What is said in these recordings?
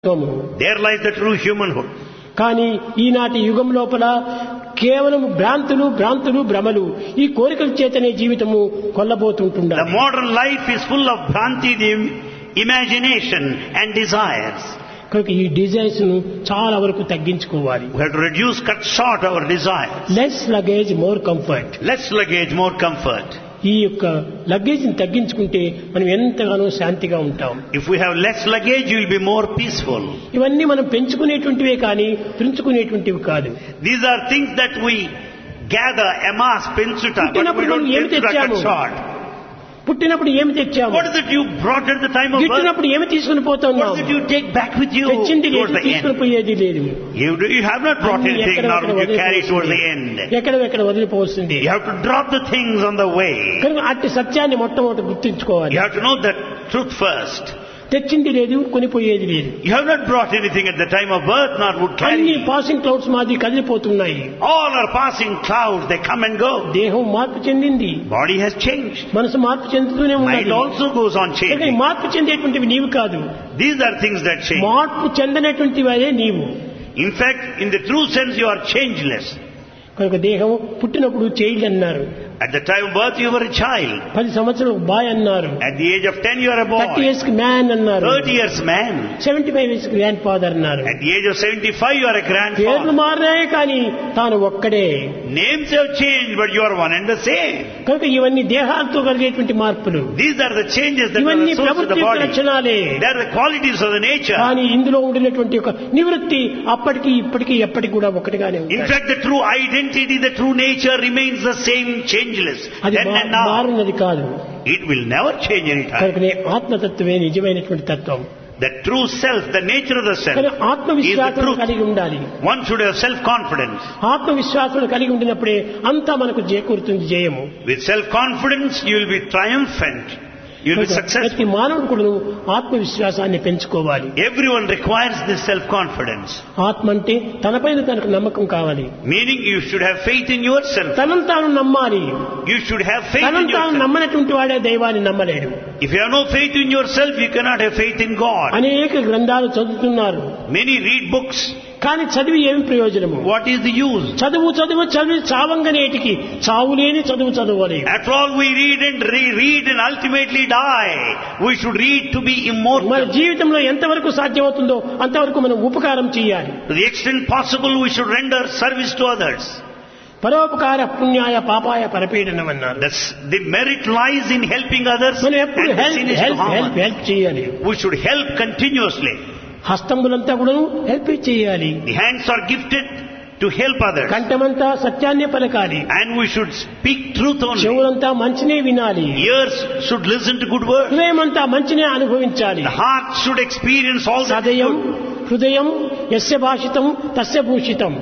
తత్వము There lies the true humanhood. కానీ ఈనాటి యుగం లోపల కేవలం భ్రాంతులు భ్రాంతులు భ్రమలు ఈ కోరికల చేతనే జీవితము The కొల్లబోతుంటున్నారు modern life is full of bhranti, the imagination and desires. కనుక ఈ డిజైన్స్ ను చాలా వరకు తగ్గించుకోవాలి We have to reduce, cut short our desires. Less luggage more comfort Less luggage, more comfort. ఈ యొక్క లగేజ్ ని తగ్గించుకుంటే మనం ఎంతగానో శాంతిగా ఉంటాం If we have less luggage, you will be more peaceful. ఇవన్నీ మనం పెంచుకునేటువంటివే కానీ పెంచుకునేటువంటివి కాదు These are things that we gather, amass, pinsuta, but we పుట్టినప్పుడు don't మనం ఏమి pinsuta cut తెచ్చాము? short. పుట్టినప్పుడు ఏమి తెచ్చాము What is it you brought at the time of birth? గిట్టినప్పుడు ఏమి తీసుకుని What పోతున్నాం is it you take back with you తెచ్చింది towards లేదు the తీసుకుని end? పోయేది లేదు You, do- you have not brought అన్ని anything, ఎక్కడ nor ఎక్కడ will you carry towards the వదిలిపోతుంది end. ఎక్కడ ఎక్కడ వదిలిపోతుంది You have to drop the things on the way. కనుక అట్టి సత్యాన్ని మొట్టమొదటి గుర్తించుకోవాలి You have to know the truth first. తెచ్చింది లేదు కొనిపోయేది లేదు You have not brought anything at the time of birth, nor would అన్ని carry. పాసింగ్ క్లౌడ్స్ మాది కదిలిపోతున్నాయి All are passing clouds, they come and go. దేహం మార్పు చెందింది Body has changed. మనసు మార్పు చెందుతూనే Mind ఉన్నది also goes on కనుక ఈ changing. మార్పు చెందేటువంటివి నీవు కాదు These are things that change. మార్పు చెందనటువంటివి అదే నీవు In fact, in the true sense, you are changeless. కనుక దేహం పుట్టినప్పుడు చైల్డ్ అన్నారు At the time of birth, you were a child. పది సంవత్సరాలు బాయ్ అన్నారు At the age of 10, you are a thirty boy. Years కి మ్యాన్ అన్నారు 30 years man. Seventy five years grandfather అన్నారు At the age of 75, you are a పేర్లు grandfather. మారినాయి కానీ తాను ఒక్కడే Names have changed, but you are one and the same. కనుక ఇవన్నీ దేహాలతో కలిగేటువంటి మార్పులు These are the changes that are ఇవన్నీ associated with ప్రవృత్తి the యొక్క body. లక్షణాలే They are the qualities of the nature. కానీ ఇందులో ఉండినటువంటి ఒక నివృత్తి అప్పటికి ఇప్పటికి ఎప్పటికి కూడా ఒకటిగానే In ఉంటుంది fact, the true identity, the true nature remains the same, changeless. అది Then మా- and now. మారినది కాదు It will never change any time. కనుకనే ఆత్మతత్వమే నిజమైనటువంటి తత్వం The true self, the nature of the కానీ self, is the ఆత్మవిశ్వాసం truth. కలిగి ఉండాలి One should have self-confidence. ఆత్మవిశ్వాసం కలిగి ఉండినప్పుడే అంతా మనకు చేకూరుతుంది జయము With self-confidence, you will be triumphant. You will be కనుక successful. ప్రతి మానవుడు కూడా ఆత్మవిశ్వాసాన్ని పెంచుకోవాలి Everyone requires this self-confidence. ఆత్మ అంటే తనపైన తనకు నమ్మకం కావాలి Meaning you should have faith in yourself. తనను తాను నమ్మాలి You should have faith తనను in తాను yourself. నమ్మనటువంటి వాడే దైవాన్ని నమ్మలేడు If you have no faith in yourself, you cannot have faith in God. అనేక గ్రంథాలు చదువుతున్నారు Many read books. కానీ చదివి ఏమి ప్రయోజనము What is the use? చదువు చదువు చదివి చావంగనేటికి చావులేని చదువు చదవాలి After all, we read and re-read and ultimately die. We should read to be మన immortal. జీవితంలో ఎంతవరకు సాధ్యమవుతుందో అంతవరకు మనం ఉపకారం చేయాలి To the extent possible, we should render service to others. పరోపకార పుణ్యాయ పాపాయ పరపీడనం అన్నారు The, s- the merit lies in helping others మనం ఎప్పుడు and the help sin is to help harm help others. Help చేయాలి We should help continuously. హస్తంబులంతా కూడా help చేయాలి The hands are gifted to help others. కంఠమంతా సత్యాన్నే పలకాలి And we should speak truth only. చెవులంతా మంచినే వినాలి Ears should listen to good words. హృదయమంతా మంచినే అనుభవించాలి The heart should experience all that is సదయం good. హృదయం యస్య భాషితం తస్య భూషితం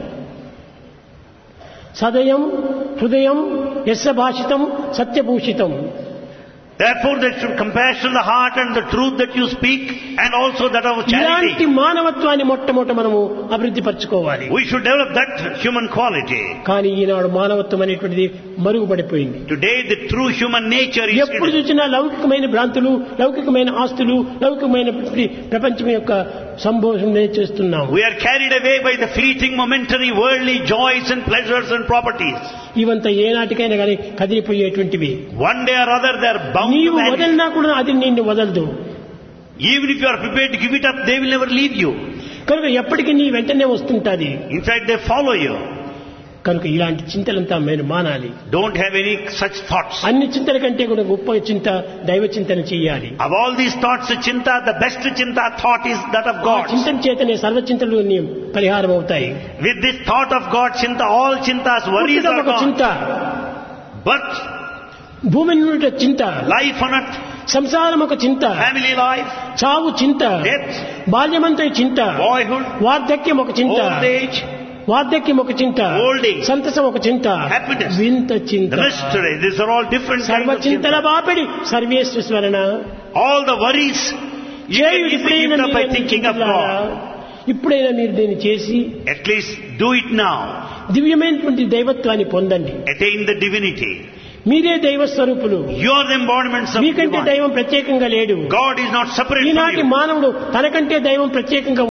సదయం హృదయం యస్య భాషితం సత్యభూషితం Therefore, there should compassion the heart and the truth that you speak, and also that of ఇలాంటి charity. మానవత్వాన్ని మొట్టమొదట మనము అభివృద్ధి పరచుకోవాలి We should develop that human quality. కానీ ఈనాడు మానవత్వం అనేటువంటిది మరుగుపడిపోయింది Today, the true human nature is ఎప్పుడు hidden. చూసినా లౌకికమైన భ్రాంతులు లౌకికమైన ఆస్తులు లౌకికమైన ప్రపంచం యొక్క సంభోషణ చేస్తున్నాం We are carried away by the fleeting, momentary, worldly joys and pleasures and properties. ఇవంతా ఏనాటికైనా కానీ కదిలిపోయేటువంటివి One day or other, they are bound to నీవు vanish. వదలినా కూడా అది నిన్ను వదలదు Even if you are prepared to give it up, they will never leave you. కనుక ఎప్పటికీ నీ వెంటనే వస్తుంటాది In fact, they follow you. కనుక ఇలాంటి చింతలంతా మేము మానాలి Don't have any such thoughts. అన్ని చింతల కంటే కూడా గొప్ప చింత దైవ చింతన చేయాలి Of all these thoughts, chinta, the best chinta thought is that of ఆ God. చింతన చేతనే సర్వ చింతలు నీ పరిహారం అవుతాయి With this thought of God, chinta, all chintas, worries పుట్టుట are ఒక చింత gone. Birth, భూమి నుండి చింత life on earth, సంసారం ఒక చింత family life, చావు చింత death, బాల్యమంతా చింత boyhood, వార్ధక్యం ఒక చింత old age, వార్ధక్యం ఒక చింత Old age. సంతసం ఒక చింత Happiness. వింత చింత the mystery. These are all different సర్వ kinds of Chintala chinta. బాపిడి సర్వేశ్వరణ All the worries, you can చేయుడు easily ఇప్పుడైనా give up by మీరు thinking of చింతలారా. God. ఇప్పుడైనా మీరు దీన్ని చేసి At least do it now. దివ్యమైనటువంటి దైవత్వాన్ని పొందండి Attain the divinity. మీరే దైవ స్వరూపులు You are the embodiments of మీకంటే divine. దైవం ప్రత్యేకంగా లేడు God is not separate from ఈనాటి you. మానవుడు తనకంటే దైవం ప్రత్యేకంగా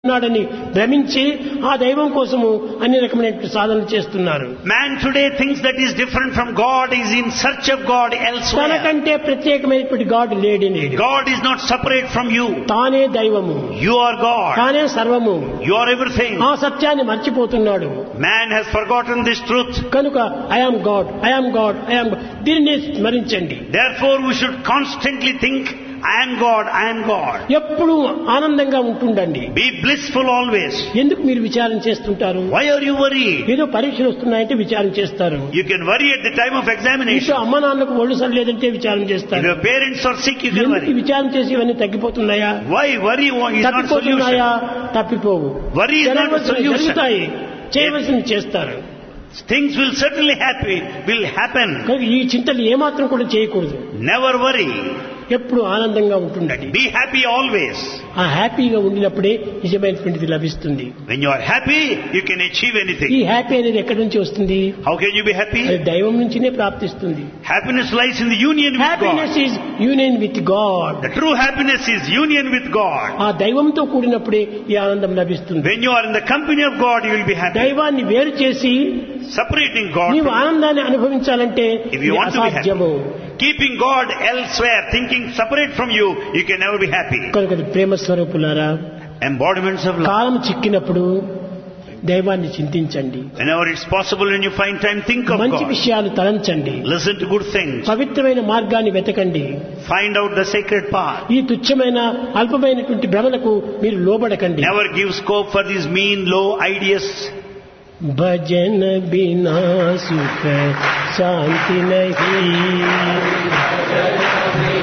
ఉన్నాడని భ్రమించి ఆ దైవం కోసము అన్ని రకమైన సాధనలు చేస్తున్నారు Man today thinks that is different from God, is in search of God elsewhere. తనకంటే ప్రత్యేకమైనటువంటి గాడ్ లేడి లేడు God is not separate from you. తానే దైవము You are God. తానే సర్వము You are everything. ఆ సత్యాన్ని మర్చిపోతున్నాడు Man has forgotten this truth. కనుక I am God I am God I am దీనిని స్మరించండి Therefore, we should constantly think, I am God, I am God. ఎప్పుడూ ఆనందంగా ఉంటుండండి Be blissful always. ఎందుకు మీరు విచారం చేస్తుంటారు Why are you worried? ఏదో పరీక్షలు వస్తున్నాయంటే విచారం చేస్తారు You can worry at the time of ఇంట్లో examination. అమ్మ నాన్నకు ఒళ్ళు సరిలేదంటే విచారం If చేస్తారు your parents are sick, you can ఎందుకు worry. విచారం చేసి ఇవన్నీ తగ్గిపోతున్నాయా Why worry is not తప్పిపోతున్నాయా solution. తప్పిపోవు Worry is not a జరగవలసినవి solution. జరుగుతాయి చేయవలసింది చేస్తారు Things will certainly happy, will happen. కనుక ఈ చింతలు ఏమాత్రం కూడా చేయకూడదు Never worry. ఎప్పుడు ఆనందంగా ఉంటుండండి Be happy always. ఆ హ్యాపీగా ఉండినప్పుడే నిజమైనటువంటిది లభిస్తుంది When you are happy, you can achieve ఈ anything. హ్యాపీ అనేది ఎక్కడి నుంచి వస్తుంది How can you be అది happy? దైవం నుంచినే ప్రాప్తిస్తుంది Happiness lies in the union with God. Happiness is union with God The true happiness is union with God. ఆ దైవంతో కూడినప్పుడే ఈ ఆనందం లభిస్తుంది When you are in the company of God, you will be happy. దైవాన్ని వేరు చేసి Separating God నీవు from ఆనందాన్ని అనుభవించాలంటే If you ఇది want to be happy, అసాధ్యము keeping God elsewhere, thinking separate from you, you can never be happy. కనుక అది ప్రేమ స్వరూపులారా Embodiments of love. కాలం చిక్కినప్పుడు దైవాన్ని చింతించండి Whenever it's possible when you find time, think of మంచి God. విషయాలు తలంచండి Listen to good things. పవిత్రమైన మార్గాన్ని వెతకండి Find out the sacred path. ఈ తుచ్చమైన అల్పమైనటువంటి భ్రమలకు మీరు లోబడకండి Never give scope for these mean, low ideas. భజన బినా సుఖ శాంతి నహీ